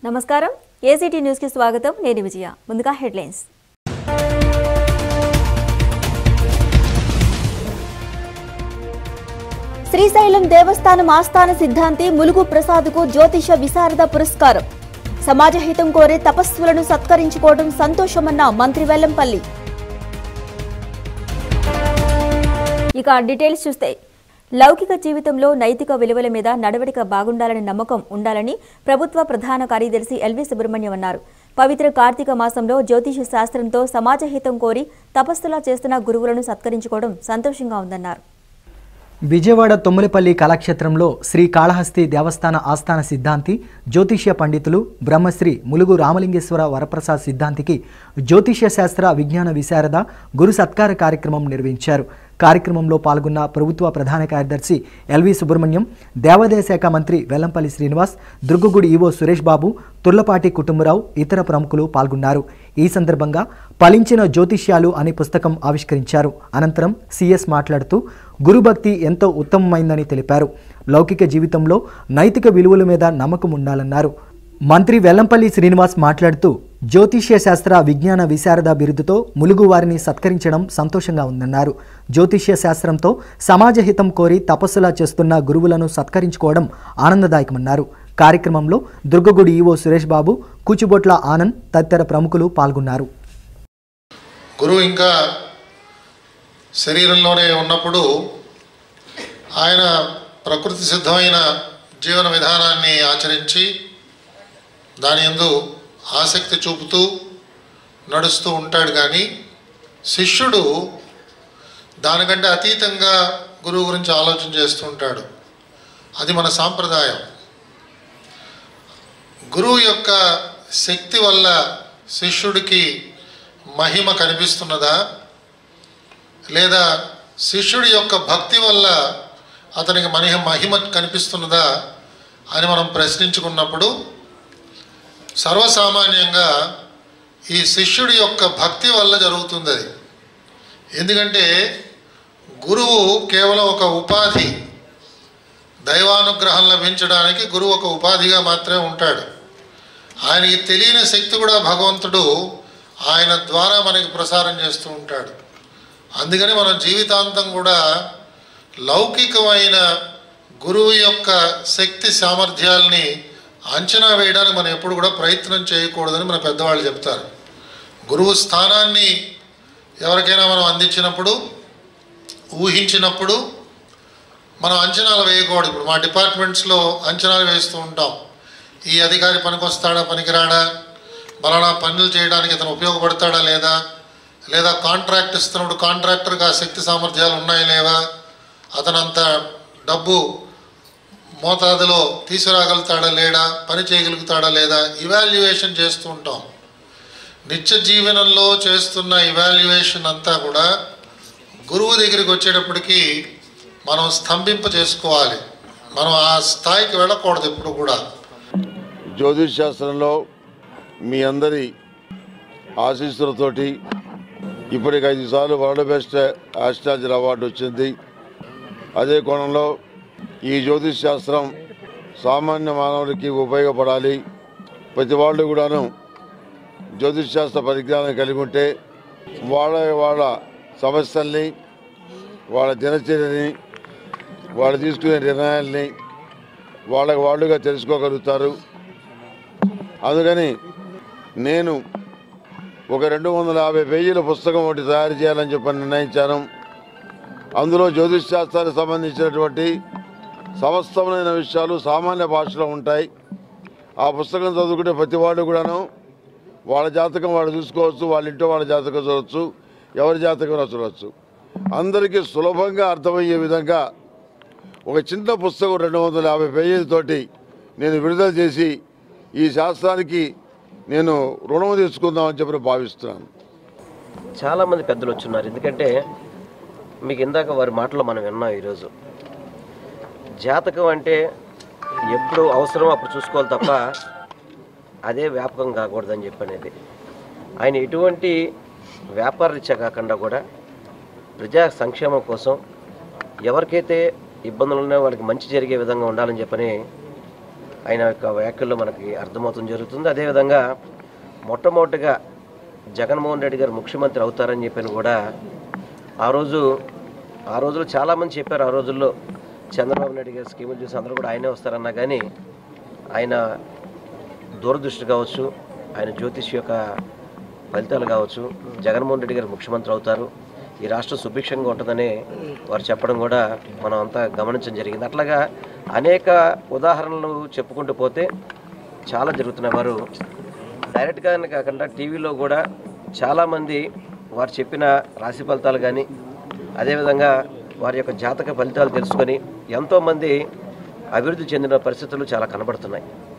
నమస్కారం ఏసీటీ న్యూస్కి స్వాగతం నేను విజయ ముందుగా హెడ్లైన్స్ శ్రీశైలం దేవస్థానం ఆస్థాన సిద్ధాంతి ములుగు ప్రసాద్కు జ్యోతిష విశారద పురస్కారం సమాజ హితం కోరే తపస్సులను సత్కరించుకోవడం సంతోషమన్న మంత్రి వెల్లంపల్లి ఇక డీటెయిల్స్ చూస్తే లౌకిక జీవితంలో నైతిక విలువల మీద నడవడిక బాగుండాలనే నమ్మకం ఉండాలని ప్రభుత్వ ప్రధాన కార్యదర్శి ఎల్వి సుబ్రహ్మణ్యం అన్నారు పవిత్ర కార్తీక మాసంలో జ్యోతిష శాస్త్రంతో సమాజ హితం కోరి తపస్సులా చేస్తున్న గురువులను సత్కరించుకోవడం సంతోషంగా ఉందన్నారు విజయవాడ తొమ్మిలిపల్లి కళాక్షేత్రంలో శ్రీ కాళహస్తి దేవస్థాన ఆస్థాన సిద్ధాంతి జ్యోతిష్య పండితులు బ్రహ్మశ్రీ ములుగు రామలింగేశ్వర వరప్రసాద్ సిద్ధాంతికి జ్యోతిష్య శాస్త్ర విజ్ఞాన విశారద గురు సత్కార కార్యక్రమం నిర్వహించారు కార్యక్రమంలో పాల్గొన్న ప్రభుత్వ ప్రధాన కార్యదర్శి ఎల్వి సుబ్రహ్మణ్యం దేవాదాయ శాఖ మంత్రి వెల్లంపల్లి శ్రీనివాస్ దుర్గగుడి ఈవో సురేష్ బాబు తుర్లపాటి కుటుంబరావు ఇతర ప్రముఖులు పాల్గొన్నారు ఈ సందర్భంగా ఫలించిన జ్యోతిష్యాలు అనే పుస్తకం ఆవిష్కరించారు అనంతరం సిఎస్ మాట్లాడుతూ గురుభక్తి ఎంతో ఉత్తమమైందని తెలిపారు లౌకిక జీవితంలో నైతిక విలువల మీద నమ్మకం ఉండాలన్నారు మంత్రి వెల్లంపల్లి శ్రీనివాస్ మాట్లాడుతూ జ్యోతిష్య శాస్త్ర విజ్ఞాన విశారద బిరుదుతో ములుగు వారిని సత్కరించడం సంతోషంగా ఉందన్నారు జ్యోతిష్య శాస్త్రంతో సమాజ హితం కోరి తపస్సులా చేస్తున్న గురువులను సత్కరించుకోవడం ఆనందదాయకమన్నారు కార్యక్రమంలో దుర్గగుడి ఈవో సురేష్ బాబు కూచిబొట్ల ఆనంద్ తదితర ప్రముఖులు పాల్గొన్నారు గురువు ఇంకా శరీరంలోనే ఉన్నప్పుడు ఆయన ప్రకృతి సిద్ధమైన జీవన విధానాన్ని ఆచరించి దాని యందు ఆసక్తి చూపుతూ నడుస్తూ ఉంటాడు కానీ శిష్యుడు దానికంటే అతీతంగా గురువు గురించి ఆలోచన చేస్తూ ఉంటాడు అది మన సాంప్రదాయం గురువు యొక్క శక్తి వల్ల శిష్యుడికి మహిమ కనిపిస్తున్నదా లేదా శిష్యుడి యొక్క భక్తి వల్ల అతనికి మనిహ మహిమ కనిపిస్తున్నదా అని మనం ప్రశ్నించుకున్నప్పుడు సర్వసామాన్యంగా ఈ శిష్యుడి యొక్క భక్తి వల్ల జరుగుతుంది అది ఎందుకంటే గురువు కేవలం ఒక ఉపాధి దైవానుగ్రహం లభించడానికి గురువు ఒక ఉపాధిగా మాత్రమే ఉంటాడు ఆయనకి తెలియని శక్తి కూడా భగవంతుడు ఆయన ద్వారా మనకి ప్రసారం చేస్తూ ఉంటాడు అందుకని మన జీవితాంతం కూడా లౌకికమైన గురువు యొక్క శక్తి సామర్థ్యాల్ని అంచనా వేయడానికి మనం ఎప్పుడు కూడా ప్రయత్నం చేయకూడదని మన పెద్దవాళ్ళు చెప్తారు గురువు స్థానాన్ని ఎవరికైనా మనం అందించినప్పుడు ఊహించినప్పుడు మనం అంచనాలు వేయకూడదు ఇప్పుడు మా డిపార్ట్మెంట్స్లో అంచనాలు వేస్తూ ఉంటాం ఈ అధికారి పనికొస్తాడా పనికిరాడా బలానా పనులు చేయడానికి ఇతను ఉపయోగపడతాడా లేదా లేదా కాంట్రాక్ట్ ఇస్తున్నప్పుడు కాంట్రాక్టర్కి ఆ శక్తి సామర్థ్యాలు ఉన్నాయా లేవా అతనంత డబ్బు మోతాదులో తీసుకురాగలుగుతాడా లేడా పని చేయగలుగుతాడా లేదా ఇవాల్యుయేషన్ చేస్తూ ఉంటాం నిత్య జీవనంలో చేస్తున్న ఇవాల్యుయేషన్ అంతా కూడా గురువు దగ్గరికి వచ్చేటప్పటికి మనం స్తంభింప చేసుకోవాలి మనం ఆ స్థాయికి వెళ్ళకూడదు ఎప్పుడు కూడా జ్యోతిష్ శాస్త్రంలో మీ అందరి ఆశీస్సులతోటి ఇప్పటికి ఐదు సార్లు వరల్డ్ బెస్ట్ ఆస్ట్రాలజర్ అవార్డు వచ్చింది అదే కోణంలో ఈ జ్యోతిష్ శాస్త్రం సామాన్య మానవుడికి ఉపయోగపడాలి ప్రతి వాళ్ళు కూడాను జ్యోతిష్ శాస్త్ర పరిజ్ఞానం కలిగి ఉంటే వాళ్ళ వాళ్ళ సమస్యల్ని వాళ్ళ దినచర్యని వాళ్ళు తీసుకునే నిర్ణయాల్ని వాళ్ళకి వాళ్ళుగా తెలుసుకోగలుగుతారు అందుకని నేను ఒక రెండు వందల యాభై పేజీల పుస్తకం ఒకటి తయారు చేయాలని చెప్పి నిర్ణయించాను అందులో జ్యోతిష్ శాస్త్రానికి సంబంధించినటువంటి సమస్తమైన విషయాలు సామాన్య భాషలో ఉంటాయి ఆ పుస్తకం చదువుకుంటే ప్రతి వాళ్ళు కూడాను వాళ్ళ జాతకం వాళ్ళు చూసుకోవచ్చు వాళ్ళ ఇంట్లో వాళ్ళ జాతకం చూడవచ్చు ఎవరి జాతకం చూడవచ్చు అందరికీ సులభంగా అర్థమయ్యే విధంగా ఒక చిన్న పుస్తకం రెండు వందల యాభై పేజీలతోటి నేను విడుదల చేసి ఈ శాస్త్రానికి నేను రుణం తీసుకుందామని చెప్పి భావిస్తున్నాను చాలామంది పెద్దలు వచ్చున్నారు ఎందుకంటే మీకు ఇందాక వారి మాటలో మనం విన్నాం ఈరోజు జాతకం అంటే ఎప్పుడు అవసరం అప్పుడు చూసుకోవాలి తప్ప అదే వ్యాపకం కాకూడదని చెప్పి అనేది ఆయన ఎటువంటి వ్యాపార రీత్యా కాకుండా కూడా ప్రజా సంక్షేమం కోసం ఎవరికైతే ఇబ్బందులు ఉన్నాయో వాళ్ళకి మంచి జరిగే విధంగా ఉండాలని చెప్పని ఆయన యొక్క వ్యాఖ్యల్లో మనకి అర్థమవుతుంది జరుగుతుంది అదేవిధంగా మొట్టమొదటిగా జగన్మోహన్ రెడ్డి గారు ముఖ్యమంత్రి అవుతారని చెప్పని కూడా ఆ రోజు ఆ రోజుల్లో చాలామంది చెప్పారు ఆ రోజుల్లో చంద్రబాబు నాయుడు గారి స్కీములు చూసి అందరూ కూడా ఆయనే వస్తారన్నా కానీ ఆయన దూరదృష్టి కావచ్చు ఆయన జ్యోతిష్ యొక్క ఫలితాలు కావచ్చు జగన్మోహన్ రెడ్డి గారు ముఖ్యమంత్రి అవుతారు ఈ రాష్ట్రం సుభిక్షంగా ఉంటుందని వారు చెప్పడం కూడా మనం అంతా గమనించడం జరిగింది అట్లాగా అనేక ఉదాహరణలు చెప్పుకుంటూ పోతే చాలా జరుగుతున్నాయి వారు డైరెక్ట్గానే కాకుండా టీవీలో కూడా చాలామంది వారు చెప్పిన రాశి ఫలితాలు కానీ అదేవిధంగా వారి యొక్క జాతక ఫలితాలు తెలుసుకొని ఎంతోమంది అభివృద్ధి చెందిన పరిస్థితులు చాలా కనబడుతున్నాయి